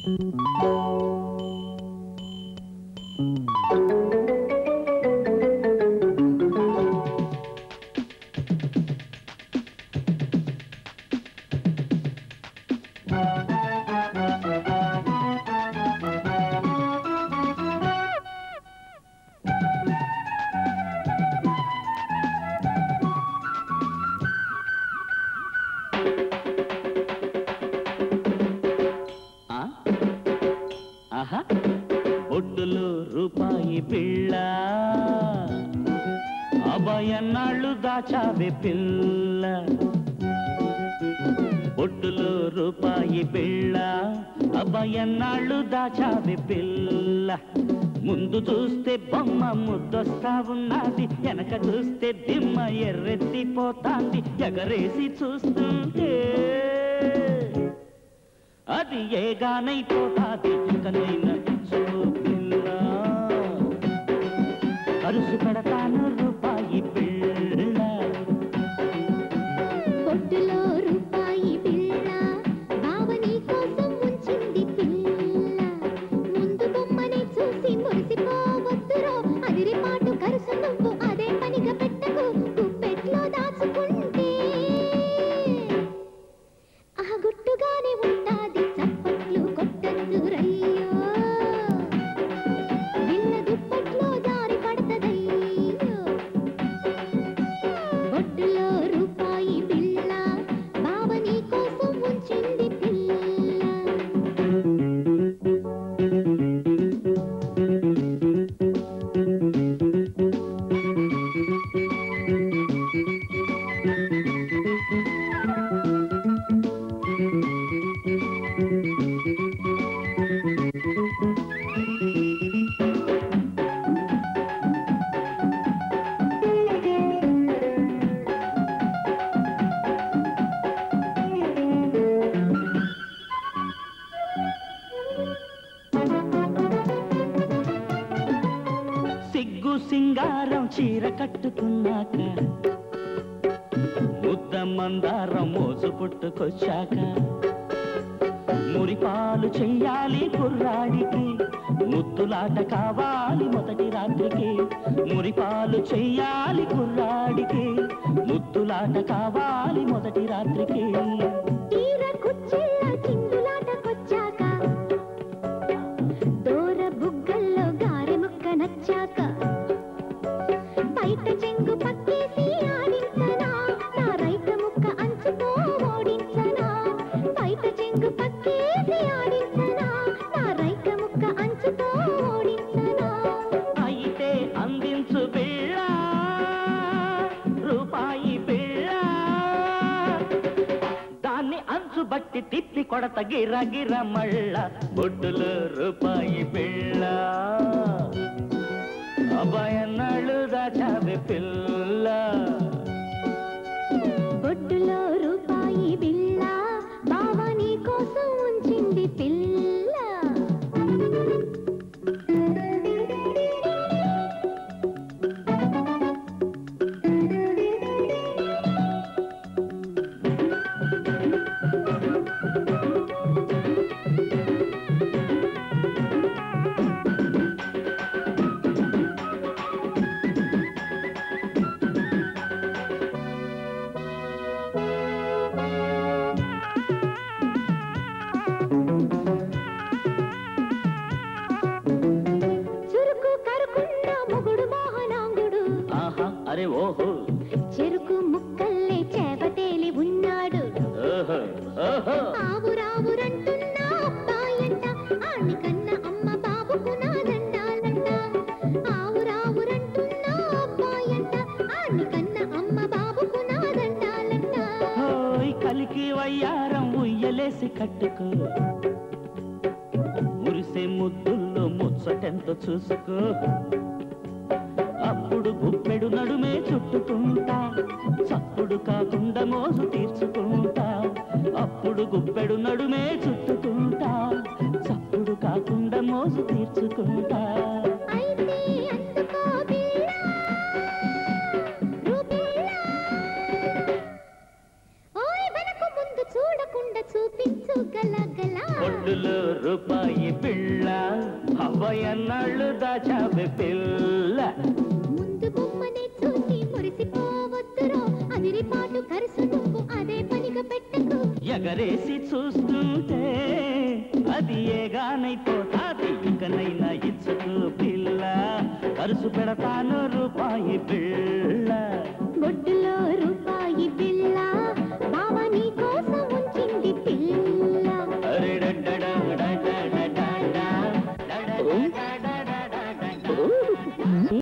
ఆ? ఆహా బొడ్డులో రూపాయి పిల్ల అభయన్నాళ్ళు దాచావే పిల్ల బొడ్డులో రూపాయి పిల్ల అభయన్నాళ్ళు దాచావే పిల్ల ముందు చూస్తే బొమ్మ ముద్దొస్తా ఉన్నది వెనక చూస్తే దిమ్మ ఎర్రెత్తిపోతాంది ఎగరేసి చూస్తుంటే అది ఏగానైపోతాది కనైన చూపిల్ల అరుసు పెడతాను రూపాయి పిల్ల పొట్టులో రూపాయి పిల్ల బావని కోసం ఉంచింది పిల్ల ముందు బొమ్మని చూసి మురిసిపోవద్దురో అదిరి పాటు కరుసు నువ్వు అదే పనిగా పెట్టకు గుప్పెట్లో దాచుకుంటే ఆ గుట్టుగానే ఉంటాది చప్పట్లు కొట్టద్దు రయ్యో విన్న దుప్పట్లో జారి పడతదయ్యో బొడ్డులో రూపాయి పిల్ల బావని కోసం ఉంచింది పిల్ల సిగ్గు సింగారం చీర కట్టుకున్నాక ముద్ద మందారం మోసు పుట్టుకొచ్చాక మురిపాలు చెయ్యాలి కుర్రాడికి ముద్దులాట కావాలి మొదటి రాత్రికి మురిపాలు చెయ్యాలి కుర్రాడికి ముద్దులాట కావాలి మొదటి రాత్రికి తీర కుచ్చిళ్ళ చిందులాటకొచ్చాక దూర బుగ్గల్లో గారె ముక్క నచ్చాక బయట చెంగు పక్కేసి ఆడించనా నా రైత ముక్క అంచుతో ఓడించనా బయట చెంగు పక్కేసి ఆడించనా నా రైత ముక్క అంచుతో ఓడించనా అయితే అందించు పిల్ల రూపాయి పిల్ల దాన్ని అంచు బట్టి తిప్పి కొడత గిర గిర మళ్ళ బొడ్డులో రూపాయి పిల్ల అభయన్నాళ్ళు దాచావే పిల్ల బొడ్డులో రూపాయి బిళ్ళ బావని కోసం ఉంచింది పిల్ల చురుకు కరుకున్న మొగుడు మోహనాంగుడు ఆహా అరే ఓహో చెరుకు ముక్కల్లే చేపతేలి ఉన్నాడు ఓహో ఓహో ఆవురావురంటున్న అబ్బాయంట ఆణ్ణి కన్న అమ్మ బాబుకు నా దండాలంట ఆవురావురంటున్న అబ్బాయంట ఆణ్ణి కన్న అమ్మ బాబుకు నా దండాలంట ఓయ్ కలికి వయ్యారం ఉయ్యలేసి కట్టుకో మురిసే ముద్దుల్లో ముచ్చటెంత చూసుకో అప్పుడు గుప్పెడు నడుమే చుట్టుకుంటా చప్పుడు కాకుండా మోసు తీర్చుకుంటా అప్పుడు గుప్పెడు నడుమే చుట్టుకుంటా చప్పుడు కాకుండా మోసు తీర్చుకుంటా అయితే అందుకో పిల్ల రూపిల్ల ఓయ్ వెనక ముందు చూడకుండా చూపించు గల గల బొడ్డులో రూపాయి పిల్ల అవ్వయన్నాళ్ళు దాచావే పిల్ల ముందు బొమ్మనే చూసి మురిసిపోవద్దురో అదిరిపాటు కరుసు నువ్వు అదే పనిగా పెట్టకు ఎగరేసి చూస్తుంటే అది ఏగానైపోతాది ఇకనైనా ఇచ్చుకు పిల్ల కరుసు పెడతాను రూపాయి పిల్ల